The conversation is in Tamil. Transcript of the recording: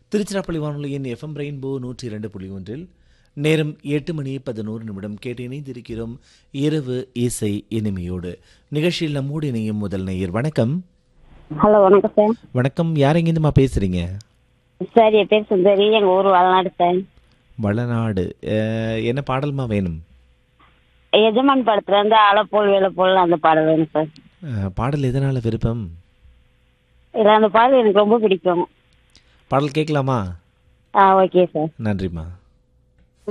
திருச்சிராப்பள்ளி வானொலியின் எஃப்எம் ரெயின்போ நூற்றி இரண்டு புள்ளி ஒன்றில் நேரம் எட்டு மணி பதினோரு நிமிடம் கேட்டு இணைந்திருக்கிறோம் இரவு இசை இனிமையோடு நிகழ்ச்சியில் நம்மோடு இணையும் முதல் நேயர் வணக்கம் ஹலோ வணக்கம் சார் வணக்கம் யார் எங்கேருந்துமா பேசுறீங்க சார் என் பேர் சுந்தரி எங்கள் ஊர் வளநாடு சார் வளநாடு அஹ், என்ன பாடல்மா வேணும் எஜமான் படத்துல இருந்து அலப்போல் வேலைப்போல் அந்த பாடல் வேணும் சார் அஹ், பாடல் எதனால விருப்பம் இதில் அந்த பாடல் எனக்கு ரொம்ப பிடிக்கும் பாடல் கேட்கலாமா ஆ ஓகே சார் நன்றிம்மா